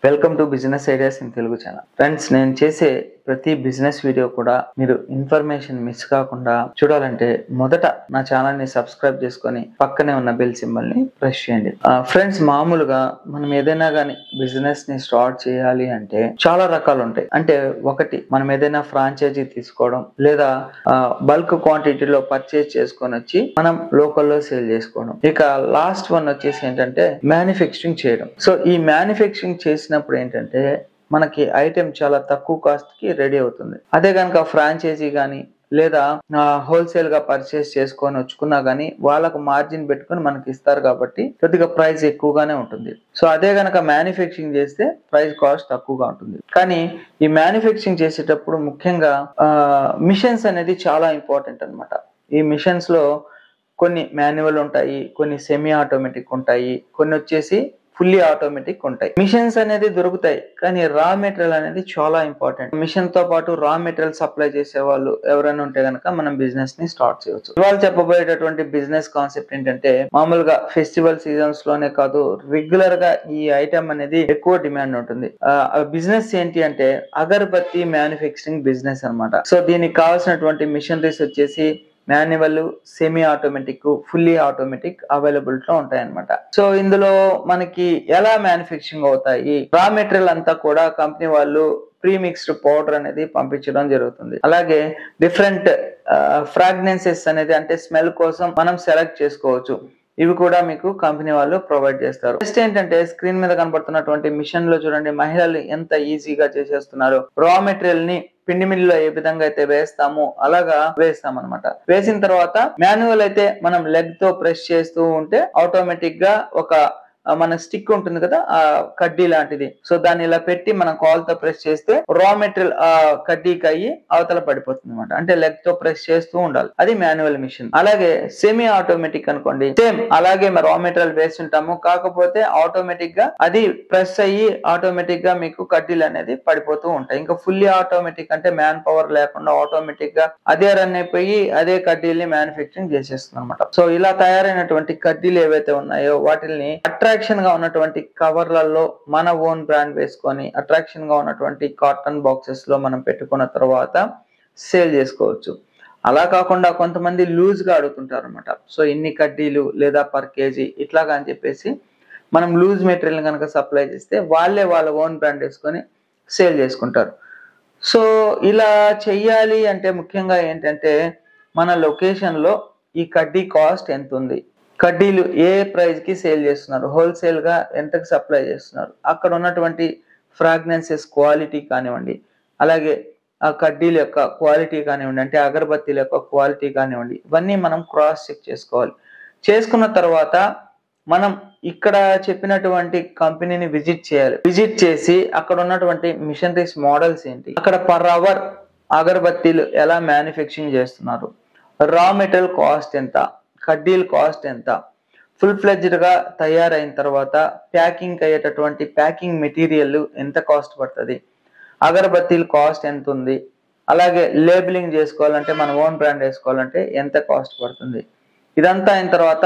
welcome to business ideas in Telugu channel friends నేను చేసే ప్రతి బిజినెస్ వీడియో కూడా మీరు ఇన్ఫర్మేషన్ మిస్ కాకుండా చూడాలంటే మొదట నా ఛానల్ ని సబ్స్క్రైబ్ చేసుకొని పక్కనే ఉన్న బెల్ సింబల్ ని ప్రెస్ చేయండి ఫ్రెండ్స్ మామూలుగా మనం ఏదైనా కానీ బిజినెస్ ని స్టార్ట్ చేయాలి అంటే చాలా రకాలు ఉంటాయి అంటే ఒకటి మనం ఏదైనా ఫ్రాంచైజీ తీసుకోవడం లేదా బల్క్ క్వాంటిటీలో పర్చేజ్ చేసుకొని వచ్చి మనం లోకల్లో సేల్ చేసుకోవడం ఇక లాస్ట్ వన్ వచ్చేసి ఏంటంటే మ్యానుఫ్యాక్చరింగ్ చేయడం సో ఈ మ్యానుఫ్యాక్చరింగ్ చేసినప్పుడు ఏంటంటే మనకి ఐటెం చాలా తక్కువ కాస్ట్ కి రెడీ అవుతుంది అదే కనుక ఫ్రాంచైజీ కానీ లేదా హోల్సేల్ గా పర్చేస్ చేసుకొని వచ్చుకున్నా గానీ వాళ్ళకు మార్జిన్ పెట్టుకొని మనకి ఇస్తారు కాబట్టి కొద్దిగా ప్రైస్ ఎక్కువగానే ఉంటుంది సో అదే గనక మ్యానుఫ్యాక్చరింగ్ చేస్తే ప్రైస్ కాస్ట్ తక్కువగా ఉంటుంది కానీ ఈ మ్యానుఫ్యాక్చరింగ్ చేసేటప్పుడు ముఖ్యంగా మిషన్స్ అనేది చాలా ఇంపార్టెంట్ అన్నమాట ఈ మిషన్స్ లో కొన్ని మాన్యువల్ ఉంటాయి కొన్ని సెమీ ఆటోమేటిక్ ఉంటాయి కొన్ని వచ్చేసి ఫుల్లీ ఆటోమేటిక్ ఉంటాయి మిషన్స్ అనేది దొరుకుతాయి కానీ రా మెటీరియల్ అనేది చాలా ఇంపార్టెంట్ మిషన్ తో పాటు రా మెటీరియల్ సప్లై చేసే వాళ్ళు ఎవరైనా ఉంటే గనక మనం బిజినెస్ ని స్టార్ట్ చేయవచ్చు ఇవాళ చెప్పబోయేటటువంటి బిజినెస్ కాన్సెప్ట్ ఏంటంటే మామూలుగా ఫెస్టివల్ సీజన్స్ లోనే కాదు రెగ్యులర్ గా ఈ ఐటమ్ అనేది ఎక్కువ డిమాండ్ ఉంటుంది బిజినెస్ ఏంటి అంటే అగరబత్తి మ్యానుఫ్యాక్చరింగ్ బిజినెస్ అన్నమాట సో దీనికి కావాల్సినటువంటి మిషనరీస్ వచ్చేసి manual semi automatic fully automatic available లో ఉంటాయి అనమాట సో ఇందులో మనకి ఎలా మ్యానుఫ్యాక్చరింగ్ అవుతాయి రా మెటీరియల్ అంతా కూడా కంపెనీ వాళ్ళు ప్రీ మిక్స్డ్ పౌడర్ అనేది పంపించడం జరుగుతుంది అలాగే డిఫరెంట్ ఫ్రాగ్నెన్సెస్ అనేది అంటే స్మెల్ కోసం మనం సెలెక్ట్ చేసుకోవచ్చు ఇవి కూడా మీకు కంపెనీ వాళ్ళు ప్రొవైడ్ చేస్తారు నెక్స్ట్ ఏంటంటే స్క్రీన్ మీద కనబడుతున్నటువంటి మిషన్ లో చూడండి మహిళలు ఎంత ఈజీగా చేసేస్తున్నారు రా మెటీరియల్ ని పిండి మిల్లులో ఏ విధంగా అయితే వేస్తామో అలాగా వేస్తాం అనమాట వేసిన తర్వాత మాన్యువల్ అయితే మనం లెగ్ తో ప్రెస్ చేస్తూ ఉంటే ఆటోమేటిక్ గా ఒక మన స్టిక్ ఉంటుంది కదా ఆ కడ్డీ లాంటిది సో దాన్ని ఇలా పెట్టి మనం కాల్ తో ప్రెస్ చేస్తే రా మెటీరియల్ ఆ కడ్డీకి అయ్యి అవతల పడిపోతుంది అనమాట అంటే లెగ్ తో ప్రెస్ చేస్తూ ఉండాలి అది మాన్యువల్ మిషన్ అలాగే సెమీ ఆటోమేటిక్ అనుకోండి సేమ్ అలాగే రా మెటీరియల్ వేస్తుంటాము కాకపోతే ఆటోమేటిక్ గా అది ప్రెస్ అయ్యి ఆటోమేటిక్ గా మీకు కడ్డీలు అనేది పడిపోతూ ఉంటాయి ఇంకా ఫుల్లీ ఆటోమేటిక్ అంటే మ్యాన్ పవర్ లేకుండా ఆటోమేటిక్ గా అదే రన్ అయిపోయి అదే కడ్డీల్ని మ్యానుఫ్యాక్చరింగ్ చేసేస్తుంది అనమాట సో ఇలా తయారైనటువంటి కడ్డీలు ఏవైతే ఉన్నాయో వాటిని అట్రాక్షన్ గా ఉన్నటువంటి కవర్లలో మన ఓన్ బ్రాండ్ వేసుకొని అట్రాక్షన్ గా ఉన్నటువంటి కాటన్ బాక్సెస్ లో మనం పెట్టుకున్న తర్వాత సేల్ చేసుకోవచ్చు అలా కాకుండా కొంతమంది లూజ్ గా అడుగుతుంటారు అనమాట సో ఇన్ని కడ్డీలు లేదా పర్ కేజీ ఇట్లాగా అని చెప్పేసి మనం లూజ్ మెటీరియల్ కనుక సప్లై చేస్తే వాళ్ళే వాళ్ళ ఓన్ బ్రాండ్ వేసుకొని సేల్ చేసుకుంటారు సో ఇలా చెయ్యాలి అంటే ముఖ్యంగా ఏంటంటే మన లొకేషన్ లో ఈ కడ్డీ కాస్ట్ ఎంత ఉంది కడ్డీలు ఏ ప్రైస్ కి సేల్ చేస్తున్నారు హోల్సేల్ గా ఎంతకు సప్లై చేస్తున్నారు అక్కడ ఉన్నటువంటి ఫ్రాగ్నెన్సెస్ క్వాలిటీ కానివ్వండి అలాగే ఆ కడ్డీల యొక్క క్వాలిటీ కానివ్వండి అంటే అగరబత్తీల యొక్క క్వాలిటీ కానివ్వండి ఇవన్నీ మనం క్రాస్ చెక్ చేసుకోవాలి చేసుకున్న తర్వాత మనం ఇక్కడ చెప్పినటువంటి కంపెనీని విజిట్ చేయాలి విజిట్ చేసి అక్కడ ఉన్నటువంటి మిషనరీస్ మోడల్స్ ఏంటి అక్కడ పర్ అవర్ అగరబత్తీలు ఎలా మ్యానుఫ్యాక్చరింగ్ చేస్తున్నారు రా మెటీరియల్ కాస్ట్ ఎంత కడ్డీల కాస్ట్ ఎంత ఫుల్ ఫ్లెడ్జ్డ్ గా తయారైన తర్వాత ప్యాకింగ్ అయ్యేటటువంటి ప్యాకింగ్ మెటీరియల్ ఎంత కాస్ట్ పడుతుంది అగరబత్తీల కాస్ట్ ఎంత ఉంది అలాగే లేబులింగ్ చేసుకోవాలంటే మన ఓన్ బ్రాండ్ వేసుకోవాలంటే ఎంత కాస్ట్ పడుతుంది ఇదంతా అయిన తర్వాత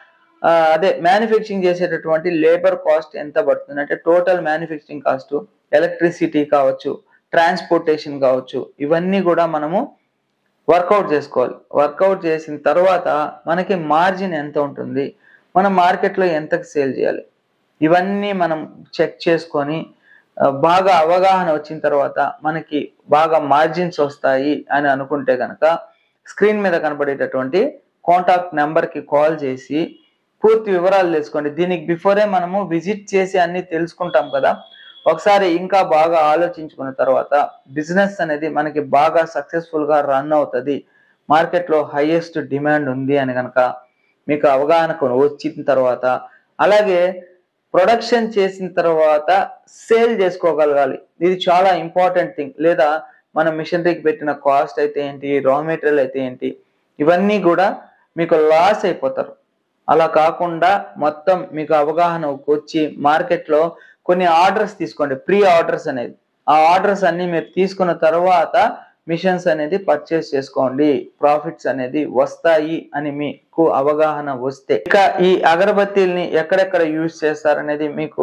అదే మ్యానుఫ్యాక్చరింగ్ చేసేటటువంటి లేబర్ కాస్ట్ ఎంత పడుతుంది అంటే టోటల్ మ్యానుఫ్యాక్చరింగ్ కాస్ట్ ఎలక్ట్రిసిటీ కావచ్చు ట్రాన్స్పోర్టేషన్ కావచ్చు ఇవన్నీ కూడా మనము వర్కౌట్ చేసుకోవాలి వర్కౌట్ చేసిన తర్వాత మనకి మార్జిన్ ఎంత ఉంటుంది మనం మార్కెట్లో ఎంతకు సేల్ చేయాలి ఇవన్నీ మనం చెక్ చేసుకొని బాగా అవగాహన వచ్చిన తర్వాత మనకి బాగా మార్జిన్స్ వస్తాయి అని అనుకుంటే కనుక స్క్రీన్ మీద కనబడేటటువంటి కాంటాక్ట్ నెంబర్కి కాల్ చేసి పూర్తి వివరాలు తెలుసుకోండి దీనికి బిఫోరే మనము విజిట్ చేసి అన్ని తెలుసుకుంటాం కదా ఒకసారి ఇంకా బాగా ఆలోచించుకున్న తర్వాత బిజినెస్ అనేది మనకి బాగా సక్సెస్ఫుల్ గా రన్ అవుతుంది మార్కెట్లో హైయెస్ట్ డిమాండ్ ఉంది అని కనుక మీకు అవగాహన వచ్చిన తర్వాత అలాగే ప్రొడక్షన్ చేసిన తర్వాత సేల్ చేసుకోగలగాలి ఇది చాలా ఇంపార్టెంట్ థింగ్ లేదా మన మిషనరీకి పెట్టిన కాస్ట్ అయితే ఏంటి రా మెటీరియల్ అయితే ఏంటి ఇవన్నీ కూడా మీకు లాస్ అయిపోతారు అలా కాకుండా మొత్తం మీకు అవగాహన వచ్చి మార్కెట్లో కొన్ని ఆర్డర్స్ తీసుకోండి ప్రీ ఆర్డర్స్ అనేది ఆ ఆర్డర్స్ అన్ని మీరు తీసుకున్న తర్వాత మిషన్స్ అనేది పర్చేస్ చేసుకోండి ప్రాఫిట్స్ అనేది వస్తాయి అని మీకు అవగాహన వస్తే ఇక ఈ అగరబత్తీల్ని ఎక్కడెక్కడ యూజ్ చేస్తారనేది మీకు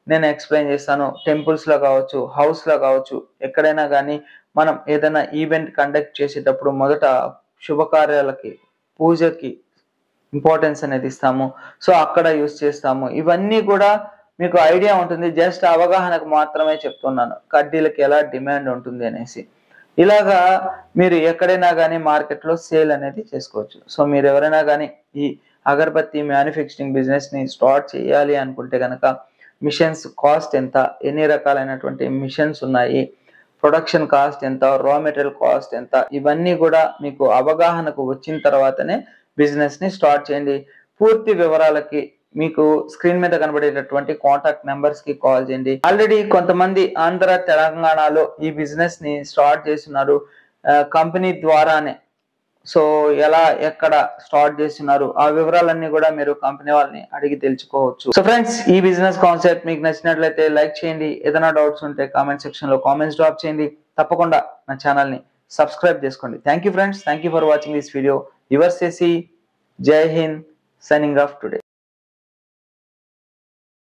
నేను ఎక్స్ప్లెయిన్ చేస్తాను టెంపుల్స్ లో కావచ్చు హౌస్ లో కావచ్చు ఎక్కడైనా కానీ మనం ఏదైనా ఈవెంట్ కండక్ట్ చేసేటప్పుడు మొదట శుభకార్యాలకి పూజకి ఇంపార్టెన్స్ అనేది ఇస్తాము సో అక్కడ యూస్ చేస్తాము ఇవన్నీ కూడా మీకు ఐడియా ఉంటుంది జస్ట్ అవగాహనకు మాత్రమే చెప్తున్నాను కడ్డీలకి ఎలా డిమాండ్ ఉంటుంది అనేసి ఇలాగా మీరు ఎక్కడైనా కానీ మార్కెట్లో సేల్ అనేది చేసుకోవచ్చు సో మీరు ఎవరైనా కానీ ఈ అగరబత్తి మ్యానుఫ్యాక్చరింగ్ బిజినెస్ ని స్టార్ట్ చేయాలి అనుకుంటే కనుక మిషన్స్ కాస్ట్ ఎంత ఎన్ని రకాలైనటువంటి మిషన్స్ ఉన్నాయి ప్రొడక్షన్ కాస్ట్ ఎంత రా మెటీరియల్ కాస్ట్ ఎంత ఇవన్నీ కూడా మీకు అవగాహనకు వచ్చిన తర్వాతనే బిజినెస్ ని స్టార్ట్ చేయండి పూర్తి వివరాలకి మీకు స్క్రీన్ మీద కనబడేటటువంటి కాంటాక్ట్ నెంబర్స్ కి కాల్ చేయండి ఆల్రెడీ కొంతమంది ఆంధ్ర తెలంగాణలో ఈ బిజినెస్ ని స్టార్ట్ చేస్తున్నారు కంపెనీ ద్వారానే సో ఎలా ఎక్కడ స్టార్ట్ చేస్తున్నారు ఆ వివరాలన్నీ కూడా మీరు కంపెనీ వాళ్ళని అడిగి తెలుసుకోవచ్చు సో ఫ్రెండ్స్ ఈ బిజినెస్ కాన్సెప్ట్ మీకు నచ్చినట్లయితే లైక్ చేయండి ఏదైనా డౌట్స్ ఉంటే కామెంట్ సెక్షన్ లో కామెంట్స్ డ్రాప్ చేయండి తప్పకుండా నా ఛానల్ ని సబ్స్క్రైబ్ చేసుకోండి thank you friends thank you for watching this video your సేసి జై హింద్ సైనింగ్ ఆఫ్ టుడే